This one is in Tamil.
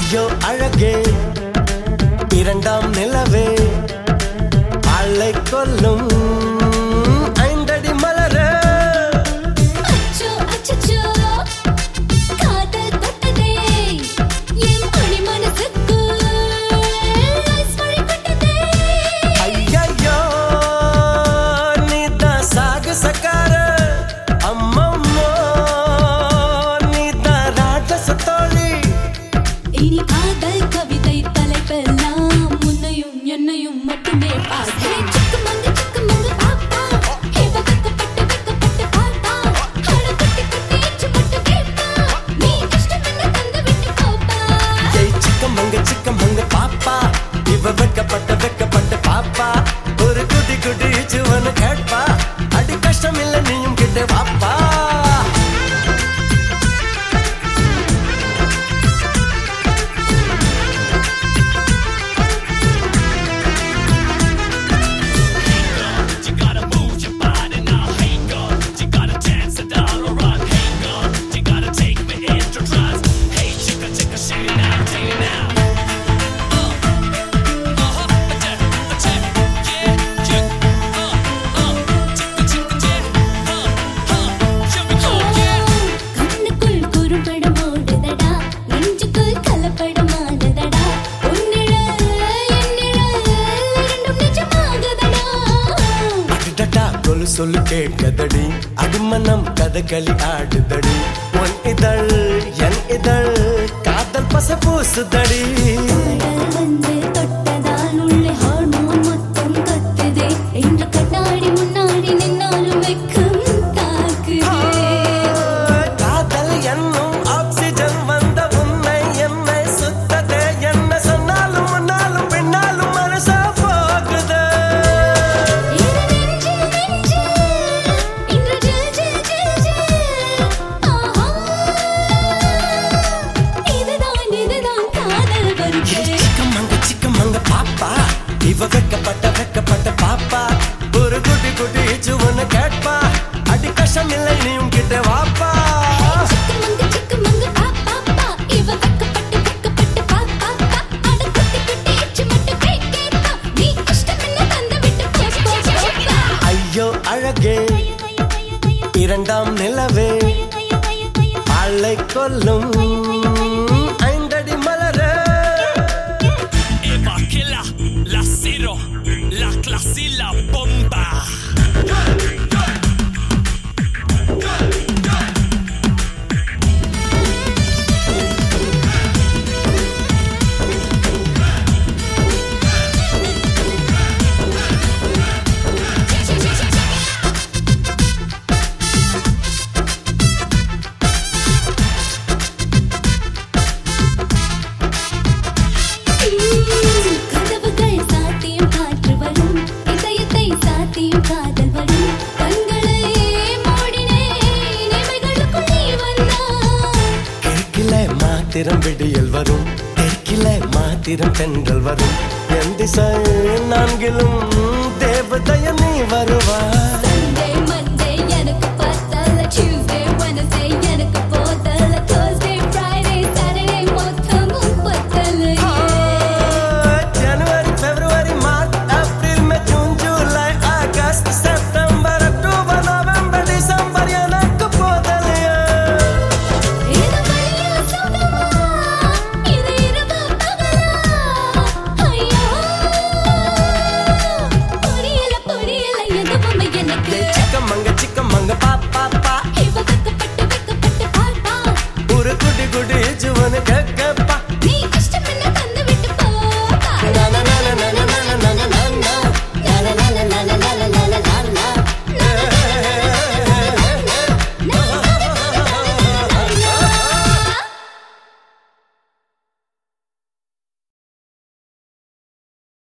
ஐயோ அழகே இரண்டாம் நிலவே ஆளை கொல்லும் ஐந்தடி மலரே அச்சோ அச்சச்சோ காதல் தொட்டதே என் மணி மனசுக்கு ஐஸ் மழை கொட்டதே ஐயையோ நீதான் சாகசக்கார அம்மம்மோ நீதான் ராட்சச தோழி இனி காதல் கவிதை தலைப்பெல்லாம் உன்னையும் என்னையும் மட்டுமே பார்த்தேன் சிக்குமங்கு சிக்குமங்கு பாப்பா இவ வெக்கப்பட்டு வெக்கப்பட்டு பார்த்தா அட குட்டி குட்டி எச்சு போட்டு கேட்பா நீ இஷ்டம் என்ன தந்து விட்டு போப்பா ஏய் சிக்கமங்க சிக்கமங்க பாப்பா இவ வெக்கப்பட்ட வெக்கப்பட்ட பாப்பா ஒரு குட்டி குட்டி சுவனு கேட்பா அடி கஷ்டம் இல்ல நீயும் கிட்ட வாப்பா You gotta move your body now, hey girl. You gotta dance it all around, hey girl. You gotta take me in your trance. Hey chica, chica, shake it now, take it now. Uh, uh-huh, attack, attack, yeah, yeah, uh, uh, chica, chica, yeah, uh, uh, here we go, yeah. கண்ணுக்குள் குறும்படம் ஓடுதடா நெஞ்சுக்குள் கலப்படமானதடா உன்னிழல் என்னிழல் இரண்டும் நிஜமாகுதடா அடடா கொலு சொல்லு கேட்கதடி அடிமனம் கதகளி ஆடுதடி உன் இதழ் என் இதழ் காதல் பச பூசுதடி கடல் வந்து தொட்டதால் உள்ளே ஹார்மோன் மொத்தம் கத்துதே என்று கண்ணாடி முன்னாடி நின்னாலும் வெக்கம் தாக்குதே காதல் என்னும் ஆக்சிஜன் வந்த உன்னை என்னை சுத்ததே என்ன சொன்னாலும் முன்னாலும் பின்னாலும் மனசா போகுது இது நெஞ்சு நெஞ்சு இன்று ஜில் ஜில் ஜில் ஜில் ஆஹா இதுதான் இதுதான் காதல் வருகை சிக்கமங்க சிக்கமங்க பாப்பா இவ வெக்கப்பட்ட வெக்கப்பட்ட பாப்பா ஒரு குட்டி குட்டி சுவனு கேட்பா அடி கஷ்டம் இல்லை நீயும் கிட்ட வாப்பா சிக்குமங்கு சிக்குமங்கு பா பா பா இவ வெக்கப்பட்டு வெக்கப்பட்டு பா பா பா அட குட்டி குட்டி எச்சு மட்டும் கை கேப்பா நீ இஷ்டம் என்ன தந்து விட்டு போ போ போப்பா ஐயோ அழகே இரண்டாம் நிலவே ஆளை கொல்லும் ஐந்தடி மலரே Eva Killa, la Ciro, la clase y la bomba. கதவுகள் சாத்தியும் காற்று வரும் இதயத்தை சாத்தியும் காதல் வரும் கண்களை மூடினேன் இமைகளுக்குள் நீ வந்தாய் கிழக்கில மாத்திரம் விடியல் வரும் தெற்கில மாத்திரம் தென்றல் வரும் என் திசை நான்கிலும் தேவதைய நீ வருவா Sunday, Monday, எனக்கு பார்த்தால Tuesday, Wednesday,